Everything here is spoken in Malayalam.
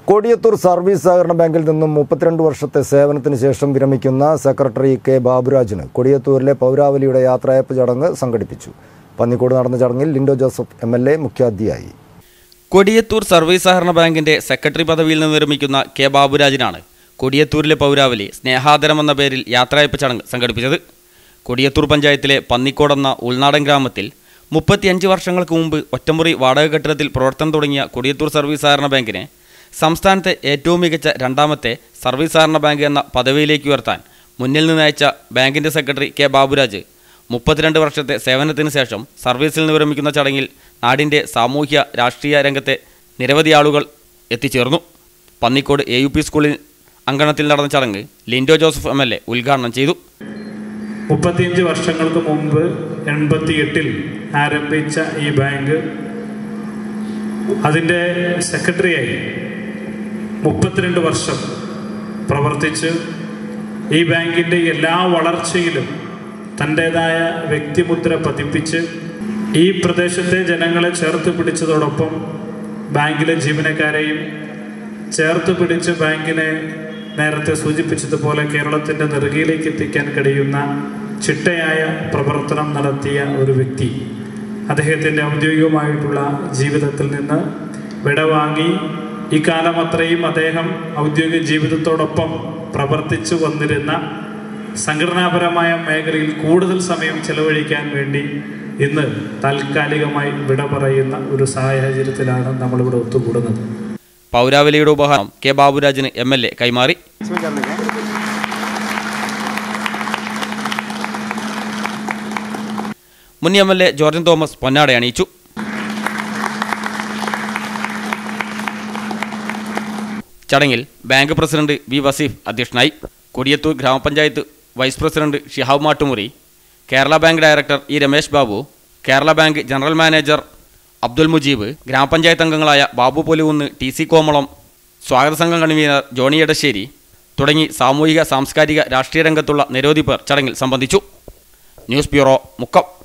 കൊടിയത്തൂർ സർവീസ് സഹകരണ ബാങ്കിൽ നിന്നും മുപ്പത്തിരണ്ട് വർഷത്തെ സേവനത്തിന് ശേഷം വിരമിക്കുന്ന സെക്രട്ടറി കെ ബാബുരാജിന് കൊടിയത്തൂരിലെ പൗരാവലിയുടെ യാത്രയപ്പ് ചടങ്ങ് സംഘടിപ്പിച്ചു പന്നിക്കോട് നടന്ന ചടങ്ങിൽ Lindo Joseph M L A മുഖ്യാതിഥിയായി കൊടിയത്തൂർ സർവീസ് സഹകരണ ബാങ്കിന്റെ സെക്രട്ടറി പദവിയിൽ നിന്ന് വിരമിക്കുന്ന കെ ബാബുരാജിനാണ് കൊടിയത്തൂരിലെ പൗരാവലി സ്നേഹാദരം എന്ന പേരിൽ യാത്രയപ്പ് ചടങ്ങ് സംഘടിപ്പിച്ചത് കൊടിയത്തൂർ പഞ്ചായത്തിലെ പന്നിക്കോടെന്ന ഉൾനാടൻ ഗ്രാമത്തിൽ മുപ്പത്തിയഞ്ച് വർഷങ്ങൾക്ക് മുമ്പ് ഒറ്റമുറി വാടക കെട്ടിടത്തിൽ പ്രവർത്തനം തുടങ്ങിയ കൊടിയത്തൂർ സർവീസ് സഹകരണ ബാങ്കിനെ സംസ്ഥാനത്തെ ഏറ്റവും മികച്ച രണ്ടാമത്തെ സർവീസ് സഹകരണ ബാങ്ക് എന്ന പദവിയിലേക്ക് ഉയർത്താൻ മുന്നിൽ നിന്ന് അയച്ച ബാങ്കിന്റെ സെക്രട്ടറി കെ ബാബുരാജ് മുപ്പത്തിരണ്ട് വർഷത്തെ സേവനത്തിന് ശേഷം സർവീസിൽ നിന്ന് വിരമിക്കുന്ന ചടങ്ങിൽ നാടിൻ്റെ സാമൂഹ്യ രാഷ്ട്രീയ രംഗത്തെ നിരവധി ആളുകൾ എത്തിച്ചേർന്നു പന്നിക്കോട് എ യു പി സ്കൂളിൽ അങ്കണത്തിൽ നടന്ന ചടങ്ങ് Lindo Joseph M L A ഉദ്ഘാടനം ചെയ്തു മുപ്പത്തിയഞ്ച് വർഷങ്ങൾക്ക് മുമ്പ് എൺപത്തിയെട്ടിൽ ആരംഭിച്ച ഈ ബാങ്ക് അതിൻ്റെ സെക്രട്ടറിയായി മുപ്പത്തിരണ്ട് വർഷം പ്രവർത്തിച്ച് ഈ ബാങ്കിൻ്റെ എല്ലാ വളർച്ചയിലും തൻ്റേതായ വ്യക്തിമുദ്ര പതിപ്പിച്ച് ഈ പ്രദേശത്തെ ജനങ്ങളെ ചേർത്ത് പിടിച്ചതോടൊപ്പം ബാങ്കിലെ ജീവനക്കാരെയും ചേർത്ത് പിടിച്ച് ബാങ്കിനെ നേരത്തെ സൂചിപ്പിച്ചതുപോലെ കേരളത്തിൻ്റെ നെറുകയിലേക്ക് എത്തിക്കാൻ കഴിയുന്ന ചിട്ടയായ പ്രവർത്തനം നടത്തിയ ഒരു വ്യക്തി അദ്ദേഹത്തിൻ്റെ ഔദ്യോഗികമായിട്ടുള്ള ജീവിതത്തിൽ നിന്ന് വിടവാങ്ങി ഇക്കാലം അത്രയും അദ്ദേഹം ഔദ്യോഗിക ജീവിതത്തോടൊപ്പം പ്രവർത്തിച്ചു വന്നിരുന്ന സംഘടനാപരമായ മേഖലയിൽ കൂടുതൽ സമയം ചെലവഴിക്കാൻ വേണ്ടി ഇന്ന് താൽക്കാലികമായി വിട പറയുന്ന ഒരു സാഹചര്യത്തിലാണ് നമ്മളിവിടെ ഒത്തുകൂടുന്നത് പൗരാവലിയുടെ ഉപഹാരം കെ ബാബുരാജിന് എം എൽ എ കൈമാറി മുൻ M L A George Thomas പൊന്നാട അണിയിച്ചു ചടങ്ങിൽ ബാങ്ക് പ്രസിഡന്റ് വി വസീഫ് അധ്യക്ഷനായി കൊടിയത്തൂർ ഗ്രാമപഞ്ചായത്ത് vice president Shihab Mattumuri Kerala bank director E Ramesh Babu Kerala bank general manager Abdul Mujeeb ഗ്രാമപഞ്ചായത്ത് അംഗങ്ങളായ ബാബു പൊലിവുന്ന് ടി സി കോമളം സ്വാഗത സംഘം കൺവീനർ ജോണി എടശ്ശേരി തുടങ്ങി സാമൂഹിക സാംസ്കാരിക രാഷ്ട്രീയ രംഗത്തുള്ള നിരവധി പേർ ചടങ്ങിൽ സംബന്ധിച്ചു ന്യൂസ് ബ്യൂറോ മുക്കം